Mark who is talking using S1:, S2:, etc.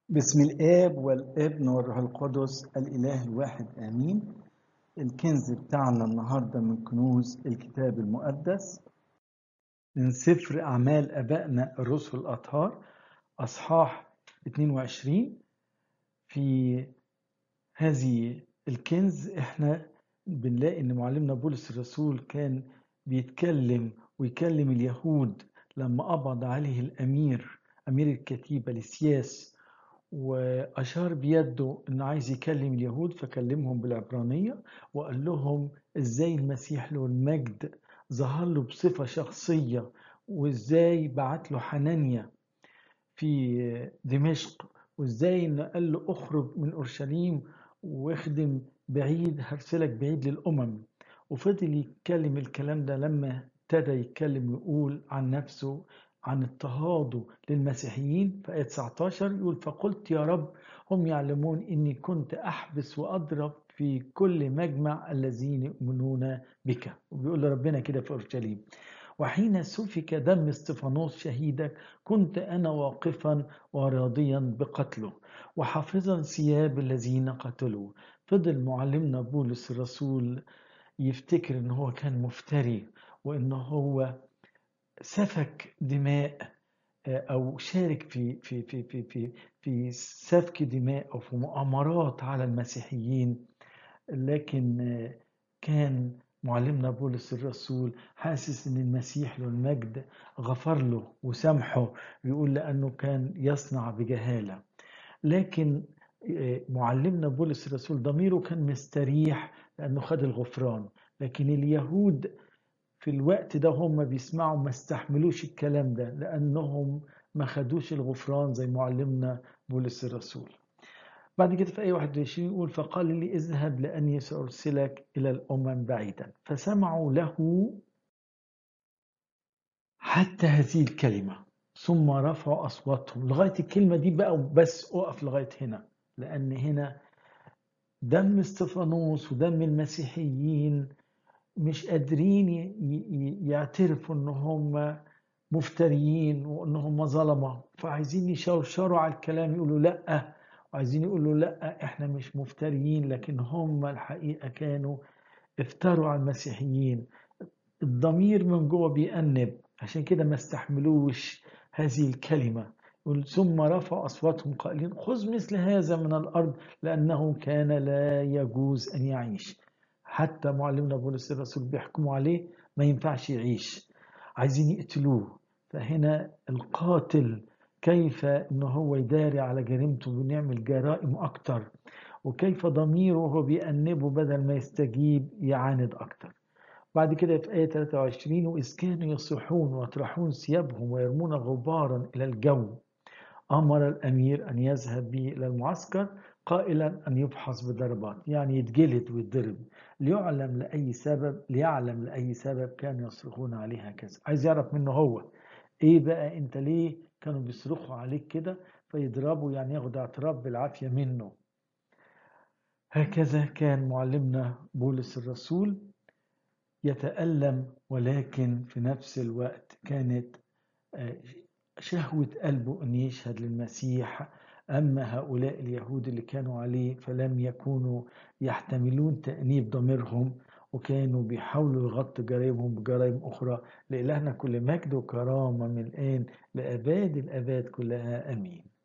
S1: بسم الآب والابن والروح القدس الإله الواحد آمين الكنز بتاعنا النهاردة من كنوز الكتاب المقدس من سفر أعمال أبائنا الرسل الأطهار أصحاح 22 في هذه الكنز احنا بنلاقي ان معلمنا بولس الرسول كان بيتكلم ويكلم اليهود لما قبض عليه الأمير أمير الكتيبة لسياس وأشار بيده إنه عايز يكلم اليهود فكلمهم بالعبرانية وقال لهم إزاي المسيح له المجد ظهر له بصفة شخصية وإزاي بعت له حنانيا في دمشق وإزاي إنه قال له أخرج من أورشليم واخدم بعيد هرسلك بعيد للأمم وفضل يتكلم الكلام ده لما ابتدى يتكلم ويقول عن نفسه عن اضطهاده للمسيحيين في آية 19 يقول فقلت يا رب هم يعلمون إني كنت أحبس وأضرب في كل مجمع الذين يؤمنون بك وبيقول لربنا كده في أورشليم وحين سفك دم استفانوس شهيدك كنت أنا واقفا وراضيا بقتله وحافظا ثياب الذين قتلوا فضل معلمنا بولس الرسول يفتكر ان هو كان مفتري وان هو سفك دماء او شارك في في في في في في سفك دماء او في مؤامرات على المسيحيين لكن كان معلمنا بولس الرسول حاسس ان المسيح له المجد غفر له وسامحه بيقول لانه كان يصنع بجهاله لكن معلمنا بولس الرسول ضميره كان مستريح لانه خد الغفران لكن اليهود في الوقت ده هم بيسمعوا ما استحملوش الكلام ده لأنهم ما خدوش الغفران زي معلمنا بولس الرسول بعد كده في آية 21 يقول فقال لي اذهب لأني سأرسلك إلى الأمم بعيدا فسمعوا له حتى هذه الكلمة ثم رفعوا أصواتهم لغاية الكلمة دي بقى بس أقف لغاية هنا لأن هنا دم استفانوس ودم المسيحيين مش قادرين يعترفوا ان هم مفتريين وان هم ظلمه فعايزين يشرشروا على الكلام يقولوا لا وعايزين يقولوا لا احنا مش مفتريين لكن هم الحقيقه كانوا افتروا على المسيحيين الضمير من جوه بيأنب عشان كده ما استحملوش هذه الكلمه ثم رفعوا اصواتهم قائلين خذ مثل هذا من الارض لانه كان لا يجوز ان يعيش حتى معلمنا بولس الرسول بيحكموا عليه ما ينفعش يعيش عايزين يقتلوه فهنا القاتل كيف ان هو يداري على جريمته بنعمل جرائم اكتر وكيف ضميره وهو بيأنبه بدل ما يستجيب يعاند اكتر بعد كده في آية 23 وإذ كانوا يصيحون ويطرحون ثيابهم ويرمون غبارا إلى الجو أمر الأمير أن يذهب به إلى المعسكر قائلا أن يفحص بضربات يعني يتجلد ويتضرب ليعلم لأي سبب ليعلم لأي سبب كانوا يصرخون عليه هكذا عايز يعرف منه هو إيه بقى أنت ليه كانوا بيصرخوا عليك كده فيضربوا يعني ياخد اعتراف بالعافية منه هكذا كان معلمنا بولس الرسول يتألم ولكن في نفس الوقت كانت شهوة قلبه أن يشهد للمسيح أما هؤلاء اليهود اللي كانوا عليه فلم يكونوا يحتملون تأنيب ضميرهم وكانوا بيحاولوا يغطوا جرائمهم بجرائم أخرى لإلهنا كل مجد وكرامة من الآن لأباد الأباد كلها أمين